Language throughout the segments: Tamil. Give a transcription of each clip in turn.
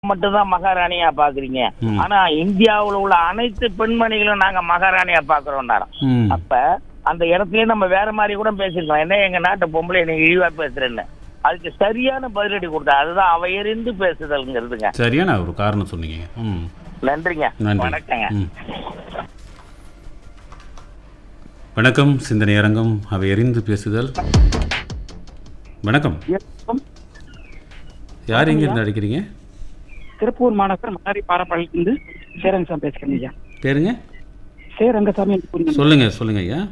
மட்டும்தான் மகாராணியா பாக்குறீங்க ம். ஆனா இந்தியாவுல உள்ள அனைத்து பெண்மணிகளும் நாங்க மகாராணியா பாக்குறோம் ம் அப்ப அந்த இடத்துலயே நம்ம வேற மாதிரி கூட பேசிருக்கோம் என்ன எங்க நாட்டு பொம்பளை நீங்க இழிவா பேசுறேன்னு அதுக்கு சரியான பதிலடி கொடுத்தா அதுதான் அவையறிந்து பேசுதல்ங்கிறதுங்க சரியான ஒரு காரணம் சொன்னீங்க ம் நன்றிங்க நன்றி வணக்கங்க ம். வணக்கம் சிந்தனை அரங்கம் அவை எறிந்து பேசுதல் வணக்கம் யார் எங்க இருந்து அடிக்கிறீங்க திருப்பூர் மாநகர் மன்னாரி பாரப்பாளையத்திலிருந்து சேரங்கசாமி பேசுகிறேன் ஐயா பேருங்க சேரங்கசாமி என்று கூறினேன். சொல்லுங்க சொல்லுங்க ஐயா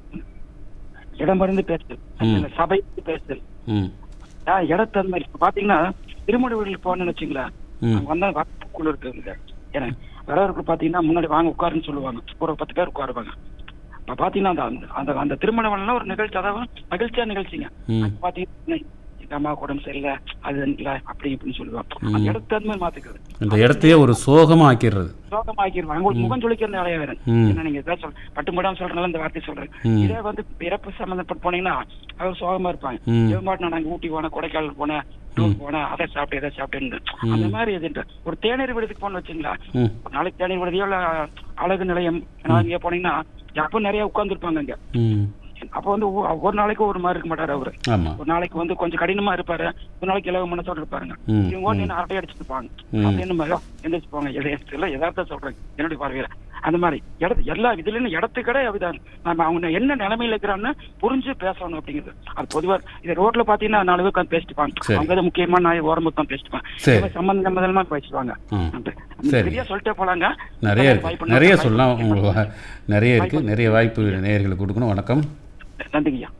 இடமிருந்து பேசுதல் ம். அந்த சபை பேசுதல் ம் ஆ, இடத்து அந்த மாதிரி இப்ப பாத்தீங்கன்னா திருமண வீடுகளுக்கு போனேன்னு வச்சுங்களேன் ம் அங்க வந்தா வாக்குக்குள்ள இருக்குங்க ஏன்னா வரவருக்கு பாத்தீங்கன்னா முன்னாடி வாங்க உட்காருன்னு சொல்லுவாங்க ஒரு பத்து பேர் உட்காருவாங்க அப்ப பாத்தீங்கன்னா அந்த அந்த- அந்த அந்த திருமண வேலைலாம் ஒரு நிகழ்ச்சி அதாவது மகிழ்ச்சியா நிகழ்ச்சிங்க ம் பாத்தீங்கன்னா எங்க அம்மாவுக்கு உடம்பு சரியில்லை அது இல்ல அப்படி இப்படின்னு சொல்லுவாங்க அந்த ம். இடத்து அந்த மாதிரி மாத்திக்கிறது இந்த இடத்தையே ஒரு சோகமா ஆக்கிடுறது சோகமாக்கிடுவாங்க உங்களுக்கு முகம் சொல்லிக்கிற வேலையா வேற ம். என்ன நீங்க இதான் சொல் பட்டு முடாம சொல்றதுனால இந்த வார்த்தை சொல்றேன் ம். இதே வந்து பிறப்பு சம்பந்தப்பட்டு போனீங்கன்னா அவர் சோகமா இருப்பாங்க ம். இவன் பாட்டு நான் ஊட்டி போனேன் கொடைக்கானல் போனேன் டூர் போனேன் அதை சாப்பிட்டு இதை சாப்பிட்டேன்னு அந்த மாதிரி எதுன்ற ஒரு தேநீர் விடுதிக்கு போன வச்சுங்களா ம் ஒரு நாளைக்கு தேநீர் விடுதியோ இல்ல அழகு நிலையம் இங்க போனீங்கன்னா அப்ப நிறைய உட்கார்ந்துருப்பாங்க இங்க ம் அப்ப வந்து ஒ- ஒரு நாளைக்கு ஒரு மாதிரி இருக்க மாட்டாரு அவரு ஆமா ஒரு நாளைக்கு வந்து கொஞ்சம் கடினமா இருப்பாரு ஒரு நாளைக்கு இலவ மனசோட இருப்பாருங்க ம், இவங்க ஓட்டு என்ன அரட்டை அடிச்சுட்டு இருப்பாங்க ம். அப்படின்னு மாதிரி எந்திரிச்சு போங்க எதை எல்லாம் எதார்த்தம் சொல்றேன் என்னுடைய பார்வையில அந்த மாதிரி இடத்து எல்லா இதுலயும் இடத்துக்கடை அப்படிதான் நம்ம அவங்க என்ன நிலைமையில இருக்கிறான்னு புரிஞ்சு பேசணும் அப்படிங்கிறது அது பொதுவா இது ரோட்ல பாத்தீங்கன்னா நாலு பேர் உட்காந்து பேசிட்டுப்பாங்க சரி. அவங்க எது முக்கியமான நாய் ஓரம்பு தான் பேசிட்டுப்பாங்க சரி. இவங்க சம்பந்தம் சம்பந்தமா பேசிடுவாங்க ம். அந்த- சரி. நிறைய சொல்லிட்டே போலாங்க நிறைய இருக்கு வாய்ப்பு நிறைய வாய்ப்பு சொல்லலாம் வாய்ப்பு உங்களுக்கு வா- நிறைய இருக்கு நிறைய வாய்ப்பு நேயர்களுக்கு கொடுக்கணும் வணக்கம் நன்றிங்கய்யா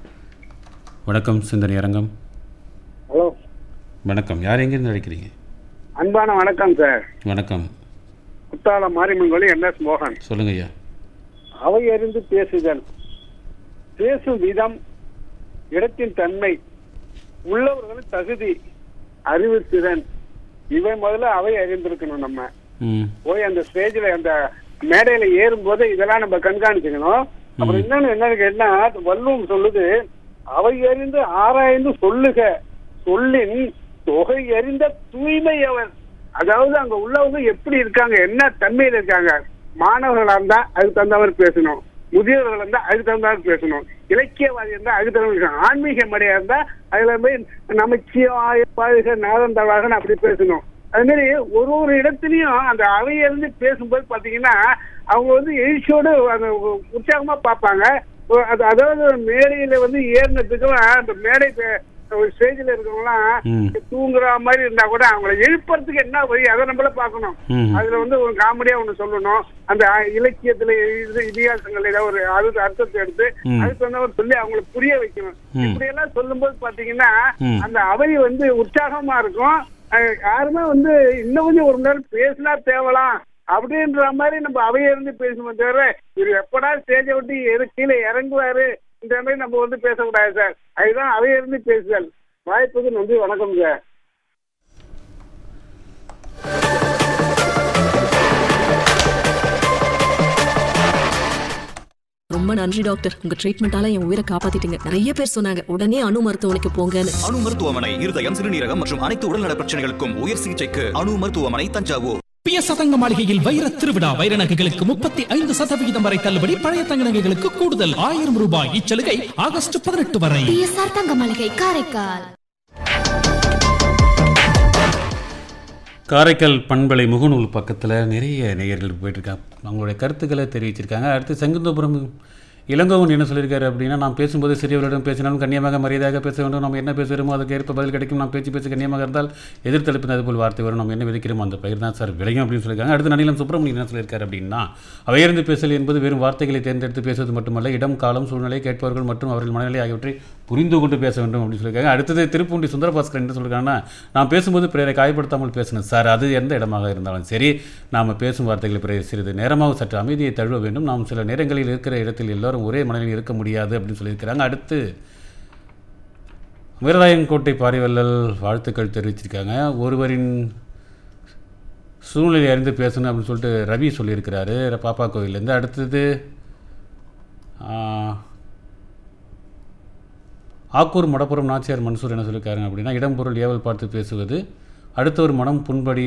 வணக்கம் சிந்தனை அரங்கம் ஹலோ வணக்கம் யார் எங்கேருந்து அழைக்கிறீங்க அன்பான வணக்கம் சார் வணக்கம் குத்தாலம் மாரியம்மன் கோயில் என் எஸ் மோகன் சொல்லுங்க ஐயா அவையறிந்து பேசுதல் பேசும் விதம் இடத்தின் தன்மை உள்ளவர்களின் தகுதி அறிவுத்திறன் இவை முதல்ல அவை அறிந்திருக்கணும் நம்ம ம் போய் அந்த ஸ்டேஜ்ல அந்த மேடையில ஏறும்போது இதெல்லாம் நம்ம கண்காணிச்சுக்கணும் அப்புறம் இன்னொன்னு என்னன்னு கேட்டா வள்ளுவம் சொல்லுது அவை அறிந்து ஆராய்ந்து சொல்லுக சொல்லின் தொகை அறிந்த தூய்மை அவர் அதாவது அங்க உள்ளவங்க எப்படி இருக்காங்க என்ன தன்மையில இருக்காங்க மாணவர்களா இருந்தா அதுக்கு தகுந்த மாதிரி பேசணும் முதியவர்கள் இருந்தா அதுக்கு தகுந்த மாதிரி பேசணும் இலக்கியவாதி இருந்தா அதுக்கு தகுந்த மாதிரி பேசணும். ஆன்மீக மடையா இருந்தா அதுல போய் நமச்சிவாய வாழ்க நாதன் தவாகன்னு அப்படி பேசணும் அது மாதிரி ஒரு ஒரு இடத்துலயும் அந்த அவையிலிருந்து பேசும்போது பாத்தீங்கன்னா அவங்க வந்து எழுச்சியோடு அந்த உ- உற்சாகமா பார்ப்பாங்க ஒ- அது அதாவது மேடையில வந்து ஏறினதுக்கெல்லாம் அந்த மேடை பே- ஒரு ஸ்டேஜ்ல இருக்கவங்கலாம் ம். தூங்குற மாதிரி இருந்தா கூட அவங்கள எழுப்புறதுக்கு என்ன வழி அதை நம்மள பார்க்கணும் ம். அதுல வந்து ஒரு காமெடியா ஒண்ணு சொல்லணும் அந்த அ- இலக்கியத்துல இது இதிகாசங்கள் ஏதாவது ஒரு அறு அர்த்தத்தை எடுத்து ம். அதுக்கு வந்து ஒரு சொல்லி அவங்களுக்கு புரிய வைக்கணும் ம். இப்படி எல்லாம் சொல்லும்போது பாத்தீங்கன்னா ம். அந்த அவை வந்து உற்சாகமா இருக்கும் அஹ் யாருமே வந்து இன்னும் கொஞ்சம் ஒரு நேரம் பேசினா தேவலாம் அப்படின்ற மாதிரி நம்ம அவைய இருந்து பேசணும் தவிர இது எப்படா ஸ்டேஜை விட்டு எது கீழே இறங்குவாரு இந்த மாதிரி நம்ம வந்து பேசக்கூடாது சார் அதுதான் அவைய இருந்து பேசுதல் வாய்ப்புக்கு நன்றி வணக்கம் சார் ரொம்ப நன்றி டாக்டர் உங்க ட்ரீட்மெண்டால என் உயிரை காப்பாத்திட்டீங்க நிறைய பேர் சொன்னாங்க உடனே அணு மருத்துவமனைக்கு போங்கன்னு அணு மருத்துவமனை இருதயம் சிறுநீரகம் மற்றும் அனைத்து உடல்நல பிரச்சனைகளுக்கும் உயர் சிகிச்சைக்கு அணு மருத்துவமனை தஞ்சாவூர் பிய சதங்க மாளிகையில் வைர திருவிழா வைர நகைகளுக்கு முப்பத்தி ஐந்து சதவிகிதம் வரை தள்ளுபடி பழைய தங்க நகைகளுக்கு கூடுதல் ஆயிரம் ரூபாய் இச்சலுகை ஆகஸ்ட் பதினெட்டு வரை பிஎஸ்ஆர் தங்க மளிகை காரைக்கால் காரைக்கால் பண்பலை முகநூல் பக்கத்தில் நிறைய நேயர்கள் போயிட்டுருக்காங்க அவங்களுடைய கருத்துக்களை தெரிவிச்சிருக்காங்க அடுத்து செங்குந்தபுரம் இளங்கோவன் என்ன சொல்லியிருக்காரு அப்படின்னா நாம் பேசும்போது சிறியவர்களிடம் பேசினாலும் கண்ணியமாக மரியாதையாக பேச வேண்டும் நம்ம என்ன பேசுகிறோமோ அதுக்கு ஏற்ப பதில் கிடைக்கும் நாம் பேச்சு பேச்சு கண்ணியமாக இருந்தால் எதிர்த்தளிப்பு அதுபோல் வார்த்தை வரும் நம்ம என்ன விதைக்கிறோமோ அந்த பயிர் தான் சார் விளையும் அப்படின்னு சொல்லியிருக்காங்க அடுத்து நனிலம் சுப்பிரமணியன் என்ன சொல்லியிருக்காரு அப்படின்னா அவையிருந்து பேசல் என்பது வெறும் வார்த்தைகளை தேர்ந்தெடுத்து பேசுவது மட்டுமல்ல இடம் காலம் சூழ்நிலை கேட்பவர்கள் மற்றும் அவர்கள் மனநிலை ஆகியவற்றை புரிந்து கொண்டு பேச வேண்டும் அப்படின்னு சொல்லியிருக்காங்க அடுத்தது திருப்பூண்டி சுந்தரபாஸ்கர் என்ன சொல்லியிருக்காங்கன்னா நான் பேசும்போது பிறரை காயப்படுத்தாமல் பேசணும் சார் அது எந்த இடமாக இருந்தாலும் சரி நாம் பேசும் வார்த்தைகளை பிறகு சிறிது நேரமாக சற்று அமைதியை தழுவ வேண்டும் நாம் சில நேரங்களில் இருக்கிற இடத்தில் எல்லோரும் ஒரே மனநிலையில் இருக்க முடியாது அப்படின்னு சொல்லியிருக்கிறாங்க அடுத்து வீரராயன்கோட்டை பாரிவல்லல் வாழ்த்துக்கள் தெரிவிச்சிருக்காங்க ஒருவரின் சூழ்நிலை அறிந்து பேசணும் அப்படின்னு சொல்லிட்டு ரவி சொல்லியிருக்கிறாரு பாப்பா கோவிலேருந்து அடுத்தது ஆ, ஆக்கூர் மடப்புறம் நாச்சியார் மன்சூர் என்ன சொல்லியிருக்காருங்க அப்படின்னா இடம்பொருள் ஏவல் பார்த்து பேசுவது அடுத்தவர் மனம் புண்படி